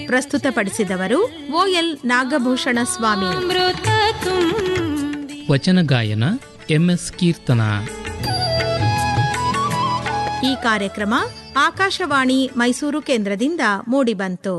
ಪ್ರಸ್ತುತಪಡಿಸಿದವರು ಓಎಲ್ ನಾಗಭೂಷಣ ಸ್ವಾಮಿ ಅಮೃತ ತುಂಬಿ ವಚನ ಗಾಯನ ಎಂಎಸ್ ಕೀರ್ತನ ಈ ಕಾರ್ಯಕ್ರಮ ಆಕಾಶವಾಣಿ ಮೈಸೂರು ಕೇಂದ್ರದಿಂದ ಮೂಡಿಬಂತು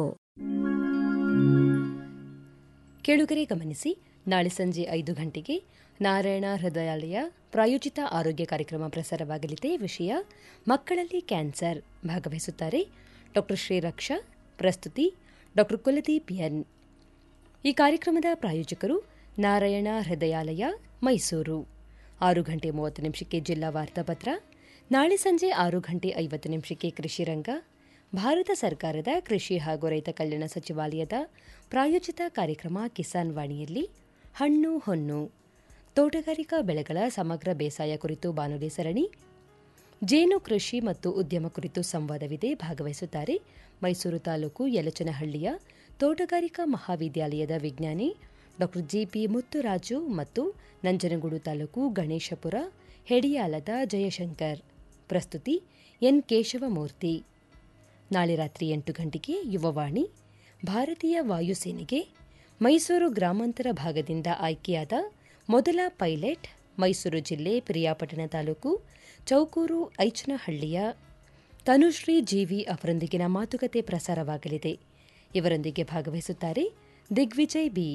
ಕೇಳುಗರೆ ಗಮನಿಸಿ ನಾಳೆ ಸಂಜೆ ಐದು ಗಂಟೆಗೆ ನಾರಾಯಣ ಹೃದಯಾಲಯ ಪ್ರಾಯೋಜಿತ ಆರೋಗ್ಯ ಕಾರ್ಯಕ್ರಮ ಪ್ರಸಾರವಾಗಲಿದೆ ವಿಷಯ ಮಕ್ಕಳಲ್ಲಿ ಕ್ಯಾನ್ಸರ್ ಭಾಗವಹಿಸುತ್ತಾರೆ ಡಾ ಶ್ರೀರಕ್ಷಾ ಪ್ರಸ್ತುತಿ ಡಾ ಕುಲದೀಪ್ ಎನ್ ಈ ಕಾರ್ಯಕ್ರಮದ ಪ್ರಾಯೋಜಕರು ನಾರಾಯಣ ಹೃದಯಾಲಯ ಮೈಸೂರು ಆರು ಗಂಟೆ ಮೂವತ್ತು ನಿಮಿಷಕ್ಕೆ ಜಿಲ್ಲಾ ವಾರ್ತಾಪತ್ರ ನಾಳೆ ಸಂಜೆ ಆರು ಗಂಟೆ ಐವತ್ತು ನಿಮಿಷಕ್ಕೆ ಕೃಷಿ ರಂಗ ಭಾರತ ಸರ್ಕಾರದ ಕೃಷಿ ಹಾಗೂ ರೈತ ಕಲ್ಯಾಣ ಸಚಿವಾಲಯದ ಪ್ರಾಯೋಜಿತ ಕಾರ್ಯಕ್ರಮ ಕಿಸಾನ್ ವಾಣಿಯಲ್ಲಿ ಹಣ್ಣು ಹೊನ್ನು ತೋಟಗಾರಿಕಾ ಬೆಳೆಗಳ ಸಮಗ್ರ ಬೇಸಾಯ ಕುರಿತು ಬಾನುಲಿ ಸರಣಿ ಜೇನು ಕೃಷಿ ಮತ್ತು ಉದ್ಯಮ ಕುರಿತು ಸಂವಾದವಿದೆ ಭಾಗವಹಿಸುತ್ತಾರೆ ಮೈಸೂರು ತಾಲೂಕು ಯಲಚನಹಳ್ಳಿಯ ತೋಟಗಾರಿಕಾ ಮಹಾವಿದ್ಯಾಲಯದ ವಿಜ್ಞಾನಿ ಡಾ ಜಿಪಿ ಮುತ್ತುರಾಜು ಮತ್ತು ನಂಜನಗೂಡು ತಾಲೂಕು ಗಣೇಶಪುರ ಹೆಡಿಯಾಲದ ಜಯಶಂಕರ್ ಪ್ರಸ್ತುತಿ ಎನ್ ಕೇಶವಮೂರ್ತಿ ನಾಳೆ ರಾತ್ರಿ ಎಂಟು ಗಂಟೆಗೆ ಯುವವಾಣಿ ಭಾರತೀಯ ವಾಯುಸೇನೆಗೆ ಮೈಸೂರು ಗ್ರಾಮಾಂತರ ಭಾಗದಿಂದ ಆಯ್ಕೆಯಾದ ಮೊದಲ ಪೈಲಟ್ ಮೈಸೂರು ಜಿಲ್ಲೆ ಪ್ರಿಯಾಪಟ್ಟಣ ತಾಲೂಕು ಚೌಕೂರು ಐಚನಹಳ್ಳಿಯ ತನುಶ್ರೀ ಜೀವಿ ಅವರೊಂದಿಗಿನ ಮಾತುಕತೆ ಪ್ರಸಾರವಾಗಲಿದೆ ಇವರೊಂದಿಗೆ ಭಾಗವಹಿಸುತ್ತಾರೆ ದಿಗ್ವಿಜಯ್ ಬಿ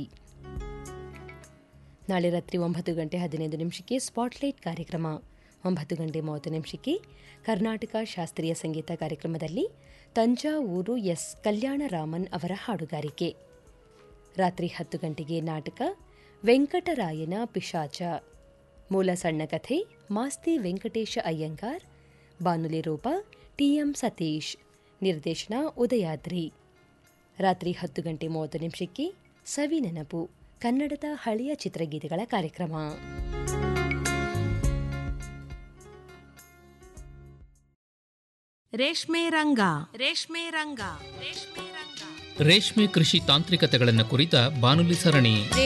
ನಾಳೆ ರಾತ್ರಿ ಒಂಬತ್ತು ಗಂಟೆ ಹದಿನೈದು ನಿಮಿಷಕ್ಕೆ ಸ್ಪಾಟ್ಲೈಟ್ ಕಾರ್ಯಕ್ರಮ ಒಂಬತ್ತು ಗಂಟೆ ಮೂವತ್ತು ನಿಮಿಷಕ್ಕೆ ಕರ್ನಾಟಕ ಶಾಸ್ತ್ರೀಯ ಸಂಗೀತ ಕಾರ್ಯಕ್ರಮದಲ್ಲಿ ತಂಜಾವೂರು ಎಸ್ ಕಲ್ಯಾಣರಾಮನ್ ಅವರ ಹಾಡುಗಾರಿಕೆ ರಾತ್ರಿ ಹತ್ತು ಗಂಟೆಗೆ ನಾಟಕ ವೆಂಕಟರಾಯನ ಪಿಶಾಚ ಮೂಲ ಸಣ್ಣ ಕಥೆ ಮಾಸ್ತಿ ವೆಂಕಟೇಶ ಅಯ್ಯಂಗಾರ್ ಬಾನುಲಿ ರೂಪ ಟಿಎಂ ಸತೀಶ್ ನಿರ್ದೇಶನ ಉದಯಾದ್ರಿ ರಾತ್ರಿ ಹತ್ತು ಗಂಟೆ ಮೂವತ್ತು ನಿಮಿಷಕ್ಕೆ ಸವಿ ನೆನಪು ಕನ್ನಡದ ಹಳೆಯ ಚಿತ್ರಗೀತೆಗಳ ಕಾರ್ಯಕ್ರಮ ರೇಷ್ಮೆ ರಂಗ ರೇಷ್ಮೆ ರಂಗ ರೇಷ್ಮೆ ರಂಗ ರೇಷ್ಮೆ ಕೃಷಿ ತಾಂತ್ರಿಕತೆಗಳನ್ನು ಕುರಿತ ಬಾನುಲಿ ಸರಣಿ